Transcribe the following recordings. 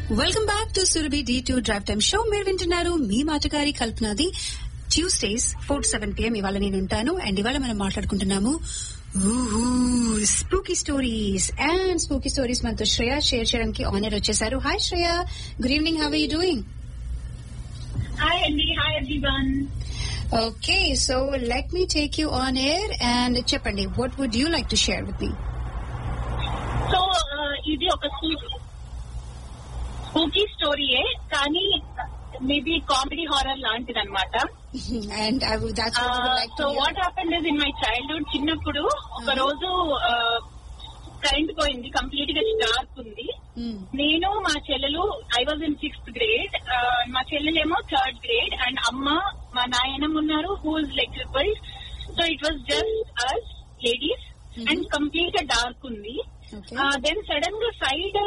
Welcome back to Surabhi D two drive time show మీరు వింటున్నారు మీ మాటగారి కల్పనది ట్యూస్డేస్ ఫోర్ సెవెన్ పిఎం ఇవాళ నేను ఉంటాను అండ్ ఇవాళ మనం మాట్లాడుకుంటున్నాము spooky stories and spooky stories మనతో శ్రేయ షేర్ చేయడానికి ఆనర్ వచ్చేసారు hi Shreya good evening how you doing Hi, Andy. Hi, everyone. Okay so let me take you on air and చెప్పండి what would you like to share with me so ఇది ఒక spooky స్టోరీయే కానీ maybe comedy horror లాంటిది అనమాట and I would that's what would like so to what happened is in my childhood చిన్నప్పుడు ఒక రోజు current పోయింది కంప్లీట్ గా డార్క్ ఉంది నేను మా చెల్లెలు I was in sixth grade మా చెల్లెలేమో థర్డ్ గ్రేడ్ అండ్ అమ్మ మా నాయనమ్మ ఉన్నారు who's like tripled so it was just us ladies and complete గా డార్క్ ఉంది ఓకే దెన్ సడన్ గా సైడ్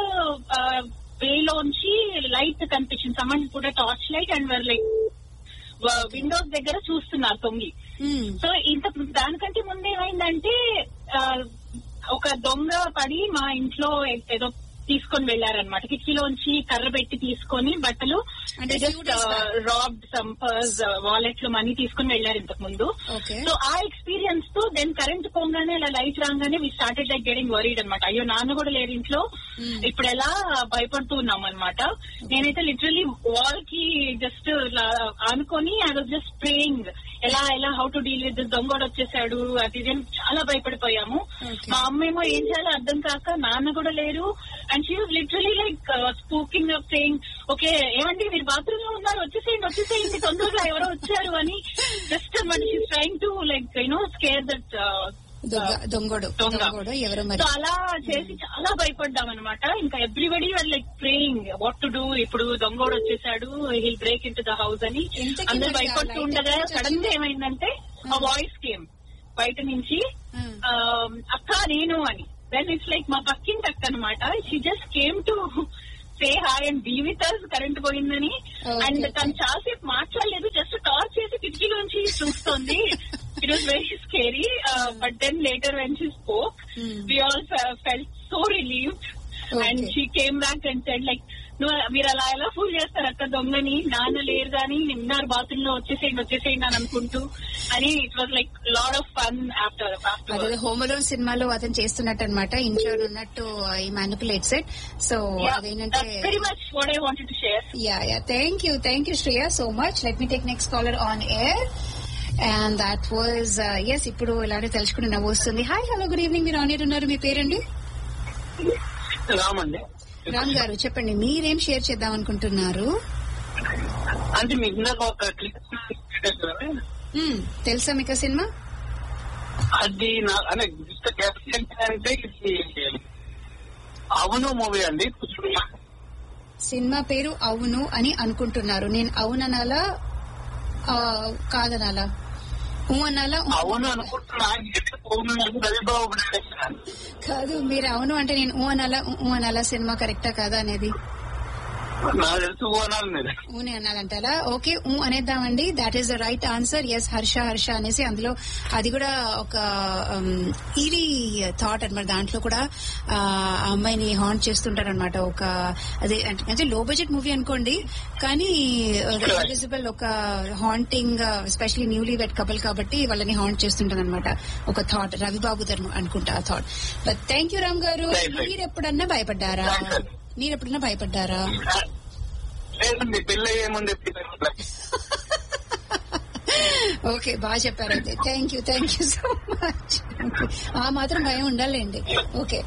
వేలోంచి లైట్ కనిపించింది సమ్మన్ కూడా torch light and were like windows దగ్గర చూస్తున్నారు తొంగి సో ఇంత దానికంటే ముందు ఏమైందంటే ఆ, ఒక దొంగ పడి మా ఇంట్లో ఏదో తీసుకొని వెళ్లారనమాట కిటికీలోంచి కర్ర పెట్టి తీసుకొని బట్టలు అంటే few days back. Robbed some purse wallet లో మనీ తీసుకొని వెళ్లారు ఇంతకు ముందు ఓకే సో ఆ ఎక్స్పీరియన్స్ తో దెన్ కరెంట్ పోగానే అలా లైట్ రాగానే we started like getting worried అనమాట అయ్యో నాన్న కూడా లేరు ఇంట్లో Hmm. ఇప్పుడు ఎలా భయపడుతూ ఉన్నాం అనమాట నేనైతే లిటరలీ వాల్ కి జస్ట్ అనుకొని ఐ వాజ్ జస్ట్ ప్రేయింగ్ ఎలా ఎలా how to deal with this దొంగోడు వచ్చేసాడు అది ఇది అని చాలా భయపడిపోయాము Okay. మా అమ్మ ఏమో ఏం చేయాలో అర్థం కాక నాన్న కూడా లేరు and she was literally like spooking up saying okay ఏమండి మీరు బాత్రూమ్ లో ఉన్నారు వచ్చేసేయండి వచ్చేసేయండి తొందరగా ఎవరో వచ్చారు అని జస్ట్ మన she trying to like you know scare that దొంగ దొంగోడు దొంగ. దొంగోడు ఎవరో మరి సో అలా చేసి చాలా భయపడ్డాం అనమాట ఇంకా everybody were like praying what to do ఇప్పుడు దొంగోడు వచ్చేసాడు he'll break into the house అని ఇంతకీ అందరు మరి ఆ భయపడుతూ light ఉండగా ఎక్కడి నుంచి సడన్ గా ఏమైందంటే ఆ వాయిస్ కేమ్ బయట నుంచి Hmm. um, అక్క నేను అని దెన్ ఇట్స్ లైక్ మా పక్కింటి అక్క అనమాట she just came to say hi and be with us current పోయిందని Okay, అండ్ okay. తను చాలాసేపు మాట్లాడలేదు జస్ట్ టార్చ్ చేసి కిటికీలోంచి చూస్తుంది it was very scary but then later when she spoke Hmm. We all felt so relieved Okay. And she came back and said like నువ్వు మీరు అలా ఎలా ఫూల్ చేస్తారు అక్క దొంగని నాన్న లేరు కానీ నిన్నారు బాత్రూమ్ లో వచ్చేసేయండి వచ్చేసేయండి అని అనుకుంటూ అని it was like lot of fun after అదే హోమ్ అలోన్ సినిమాలో అతను చేస్తున్నట్టు అనమాట ఇంట్లో ఉన్నట్టు ఈ మ్యానిపులేట్స్ ఇట్ సో అదేంటంటే very much what I wanted to share yeah yeah thank you thank you Shreya so much let me take next caller on air and that was yes ఇప్పుడు ఇలాంటి తెలుసుకుని నవ్వు వస్తుంది హాయ్ హలో గుడ్ ఈవినింగ్ మీరు on air ఉన్నారు మీ పేరండి రామండి రామ్ గారు చెప్పండి మీరేం షేర్ చేద్దాం అనుకుంటున్నారు అంటే మీకు ఇందాక ఒక క్లిక్ మ్మ్, తెలుసా మీకు ఆ సినిమా అది నా అంటే జస్ట్ క్యాప్షన్ అంటే ఇది అవును మూవీ అండి సినిమా పేరు అవును అని అనుకుంటున్నారు నేను అవుననాలా ఆ, కాదనాలా ఊ అనాలా ఊ అవును అనాలా? అనుకుంటున్నా అవును అంటే రవిబాబు కాదు మీరు అవును అంటే నేను ఊ అనాలా ఊ ఊ అనాలా సినిమా కరెక్టా కాదా అనేది నాకు తెలుసు ఓనాలు మీరు ఊనే అనాలంటారా ఓకే ఊ అనేద్దామండి that is the right answer yes Harsha Harsha అనేసి అందులో అది కూడా ఒక ఈవీ థాట్ అన్నమాట దాంట్లో కూడా ఆ ఆ అమ్మాయిని హాంట్ చేస్తుంటారు అనమాట ఒక అదే అంటే- అంటే లో బడ్జెట్ మూవీ అనుకోండి కానీ ఎలిజిబుల్ ఒక haunting specially newly wed couple కాబట్టి వాళ్ళని హాంట్ చేస్తుంటారు అనమాట ఒక థాట్ రవిబాబు ధర్మ అనుకుంటా ఆ thought but thank you Ram గారు Right, right. మీరు ఎప్పుడన్నా భయపడ్డారా Right, right. మీరు ఎప్పుడన్నా భయపడ్డారా లేదండి పెళ్ళి ఏముంది ఓకే బాగా చెప్పారైతే thank you thank you so much ఆ మాత్రం భయం ఉండాలండి okay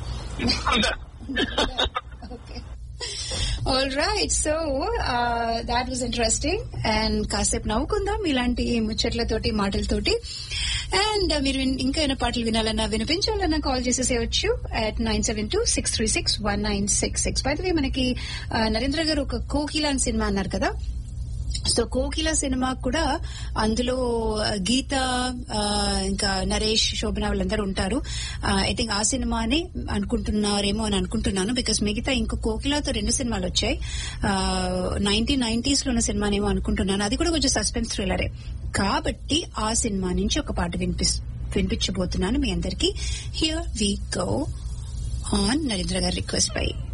okay all right so that was interesting and కాసేపు నవ్వుకుందాం ఇలాంటి ముచ్చట్లతోటి మాటలతోటి అండ్ మీరు విన్- ఇంకా ఏమైనా పాటలు వినాలన్నా వినిపించాలన్నా కాల్ చేసేసేయచ్చు at nine seven two six three six one nine six six బై మనకి ఆ, నరేంద్ర గారు ఒక కోకిలాన్ సినిమా అన్నారు కదా సో కోకిల సినిమా కూడా అందులో గీత ఆ, ఇంకా నరేష్ శోభన వాళ్ళందరూ ఉంటారు ఐ థింక్ ఆ సినిమాని అనుకుంటున్నారేమో అని అనుకుంటున్నాను బికాస్ మిగతా ఇంకో కోకిలతో రెండు సినిమాలు వచ్చాయి నైన్టీన్ నైన్టీస్ లో ఉన్న సినిమానేమో అనుకుంటున్నాను అది కూడా కొంచెం సస్పెన్స్ థ్రిల్లరే కాబట్టి ఆ సినిమా నుంచి ఒక పాట వినిపిస్ వినిపించబోతున్నాను మీ అందరికి here we go on Narendra గారి రిక్వెస్ట్ పై